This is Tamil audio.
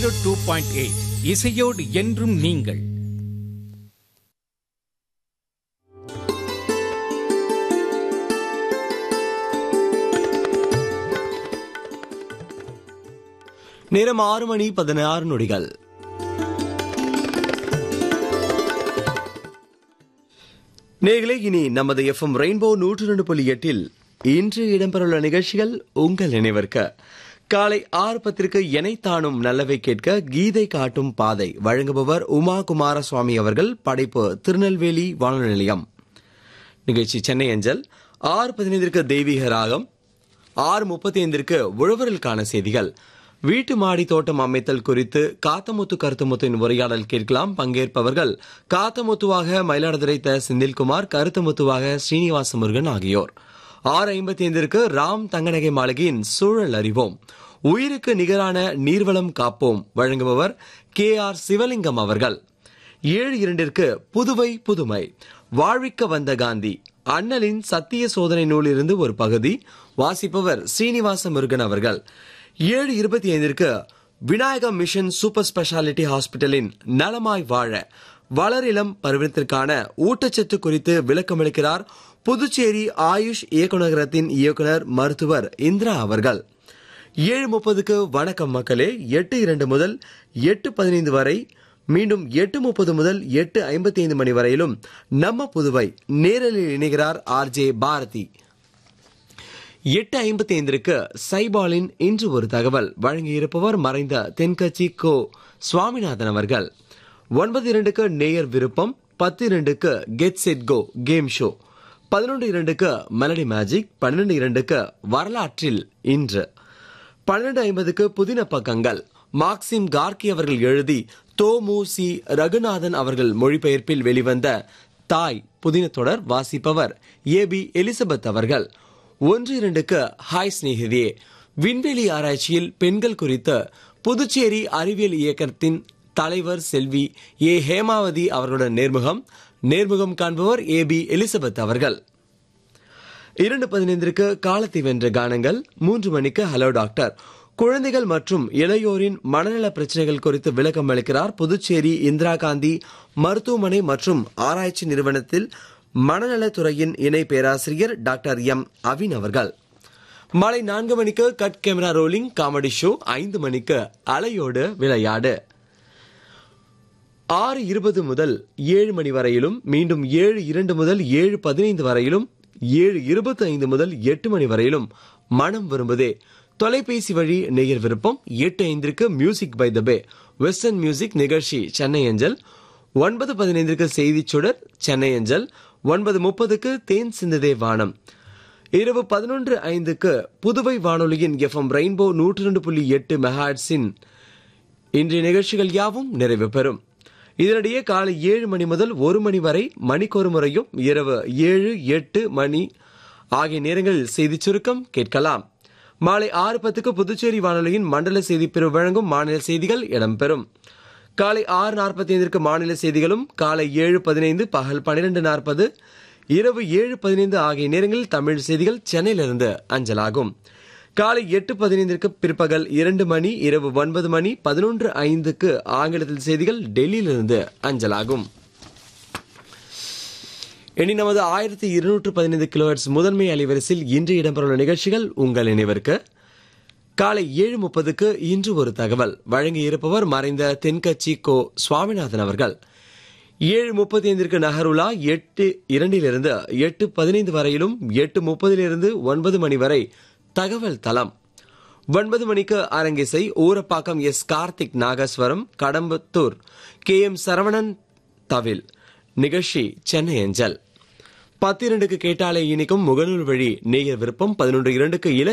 ஜீரோ டூ பாயிண்ட் எயிட் இசையோடு என்றும் நீங்கள் நேரம் ஆறு மணி பதினாறு நொடிகள் நேர்களே இனி நமது எஃப்எம் ரெயின்போ நூற்று ரெண்டு புள்ளி எட்டில் இன்று இடம்பெறவுள்ள நிகழ்ச்சிகள் உங்கள் நினைவிற்க காலை ஆறு பத்திற்கு எனைத்தானும் நல்லவை கேட்க கீதை காட்டும் பாதை வழங்குபவர் உமா குமாரசுவாமி அவர்கள் படைப்பு திருநெல்வேலி வானொலி நிலையம் நிகழ்ச்சி சென்னை அஞ்சல் ஆறு பதினைந்திற்கு தெய்வீக ராகம் ஆறு முப்பத்தி ஐந்திற்கு உழவர்களுக்கான செய்திகள் வீட்டு மாடி தோட்டம் அமைத்தல் குறித்து காத்தமுத்து கருத்துமுத்துவின் உரையாடல் கேட்கலாம் பங்கேற்பவர்கள் காத்தமுத்துவாக மயிலாடுதுறை த செந்தில்குமார் கருத்துமுத்துவாக ஸ்ரீனிவாச முருகன் ஆகியோர் ஆறு ஐம்பத்தி ஐந்திற்கு ராம் தங்கநகை மாளிகையின் சூழல் அறிவோம் உயிருக்கு நிகரான நீர்வளம் காப்போம் வழங்குபவர் கே ஆர் சிவலிங்கம் அவர்கள் ஏழு இரண்டிற்கு புதுவை புதுமை வாழ்விக்க வந்த காந்தி அண்ணலின் சத்திய சோதனை நூலிலிருந்து ஒரு பகுதி வாசிப்பவர் ஸ்ரீனிவாச முருகன் அவர்கள் ஏழு இருபத்தி ஐந்திற்கு விநாயகா மிஷன் சூப்பர் ஸ்பெஷாலிட்டி ஹாஸ்பிட்டலின் நலமாய் வாழ வளரிளம் பருவத்திற்கான ஊட்டச்சத்து குறித்து விளக்கமளிக்கிறார் புதுச்சேரி ஆயுஷ் இயக்குநரகத்தின் இயக்குனர் மருத்துவர் இந்திரா அவர்கள் ஏழு முப்பதுக்கு வணக்கம் மக்களே எட்டு இரண்டு முதல் எட்டு பதினைந்து வரை மீண்டும் எட்டு முப்பது முதல் எட்டு ஐம்பத்தி ஐந்து மணி வரையிலும் நம்ம புதுவை நேரலில் இணைகிறார் ஆர் ஜே பாரதி எட்டு ஐம்பத்தி ஐந்திற்கு சைபாலின் இன்று ஒரு தகவல் வழங்கியிருப்பவர் மறைந்த தென்கட்சி கோ சுவாமிநாதன் அவர்கள் ஒன்பது இரண்டுக்கு நேயர் விருப்பம் பத்து இரண்டுக்கு get set go game show பதினொன்று இரண்டுக்கு மெலடி மேஜிக் பன்னிரண்டு இரண்டுக்கு வரலாற்றில் இன்று பன்னிரண்டு ஐம்பதுக்கு புதின பக்கங்கள் மார்க்சிம் கார்கி அவர்கள் எழுதி தோமு சி ரகுநாதன் அவர்கள் மொழிபெயர்ப்பில் வெளிவந்த தாய் புதின தொடர் வாசிப்பவர் ஏ பி எலிசபெத் அவர்கள் ஒன்று இரண்டுக்கு ஹாய் சிநேகிதியே விண்வெளி ஆராய்ச்சியில் பெண்கள் குறித்த புதுச்சேரி அறிவியல் இயக்கத்தின் தலைவர் செல்வி ஏ ஹேமாவதி அவர்களுடன் நேர்முகம் நேர்முகம் காண்பவர் ஏ பி எலிசபெத் அவர்கள் இரண்டு பதினைந்திற்கு காலத்தை வென்ற கானங்கள் மூன்று மணிக்கு ஹலோ டாக்டர் குழந்தைகள் மற்றும் இளையோரின் மனநல பிரச்சனைகள் குறித்து விளக்கம் அளிக்கிறார் புதுச்சேரி இந்திரா காந்தி மருத்துவமனை மற்றும் ஆராய்ச்சி நிறுவனத்தில் மனநலத்துறையின் இணை பேராசிரியர் டாக்டர் எம் அவின் அவர்கள் மாலை நான்கு மணிக்கு cut camera rolling comedy show ஐந்து மணிக்கு அலையோடு விளையாடு ஆறு இருபது முதல் ஏழு மணி வரையிலும் மீண்டும் ஏழு இரண்டு முதல் ஏழு பதினைந்து வரையிலும் ஏழு இருபத்தி ஐந்து முதல் எட்டு மணி வரையிலும் மனம் விரும்புதே தொலைபேசி வழி நேயர் விருப்பம் எட்டு ஐந்திற்கு music by the bay western music நிகழ்ச்சி சென்னை அஞ்சல் ஒன்பது பதினைந்திற்கு செய்திச் சுடர் சென்னை அஞ்சல் ஒன்பது முப்பதுக்கு தேன் சிந்ததே வானம் இரவு பதினொன்று ஐந்துக்கு புதுவை வானொலியின் எஃப்எம் ரெயின்போ நூற்றி ரெண்டு புள்ளி எட்டு மெகாட்ஸின் இன்றைய நிகழ்ச்சிகள் யாவும் நிறைவு பெறும் இதனிடையே காலை ஏழு மணி முதல் ஒரு மணி வரை மணிக்கொரு முறையும் இரவு ஏழு எட்டு மணி ஆகிய நேரங்களில் செய்திச் சுருக்கம் கேட்கலாம் மாலை ஆறு பத்துக்கு புதுச்சேரி வானொலியின் மண்டல செய்தி பிரிவு வழங்கும் மாநில செய்திகள் இடம்பெறும் காலை ஆறு நாற்பத்தி ஐந்திற்கு மாநில செய்திகளும் காலை ஏழு பதினைந்து பகல் பன்னிரண்டு நாற்பது இரவு ஏழு பதினைந்து ஆகிய நேரங்களில் தமிழ் செய்திகள் சென்னையிலிருந்து அஞ்சலாகும் காலை எட்டு பதினைந்திற்கு பிற்பகல் இரண்டு மணி இரவு ஒன்பது மணி பதினொன்று ஐந்துக்கு ஆங்கிலத்தில் செய்திகள் டெல்லியிலிருந்து அஞ்சலாகும் இனி நமது ஆயிரத்தி இருநூற்று பதினைந்து கிலோஹெட்ஸ் முதன்மை அலைவரிசையில் இன்று இடம்பெறவுள்ள நிகழ்ச்சிகள் உங்கள் நினைவிற்கு காலை ஏழு முப்பதுக்கு இன்று ஒரு தகவல் வழங்கி இருப்பவர் மறைந்த தென்கட்சி கோ சுவாமிநாதன் அவர்கள் ஏழு முப்பத்தி ஐந்திற்கு நகருலா எட்டு இரண்டிலிருந்து எட்டு பதினைந்து வரையிலும் எட்டு முப்பதிலிருந்து ஒன்பது மணி வரை தகவல் தளம் ஒன்பது மணிக்கு அரங்கிசை Urapakkam S Karthik nagaswaram Kadambathur K M Saravanan thavil நிகழ்ச்சி சென்னை அஞ்சல் பத்து இரண்டுக்கு கேட்டாலே இனிக்கும் முகநூல் வழி நேயர் விருப்பம் பதினொன்று இரண்டுக்கு இள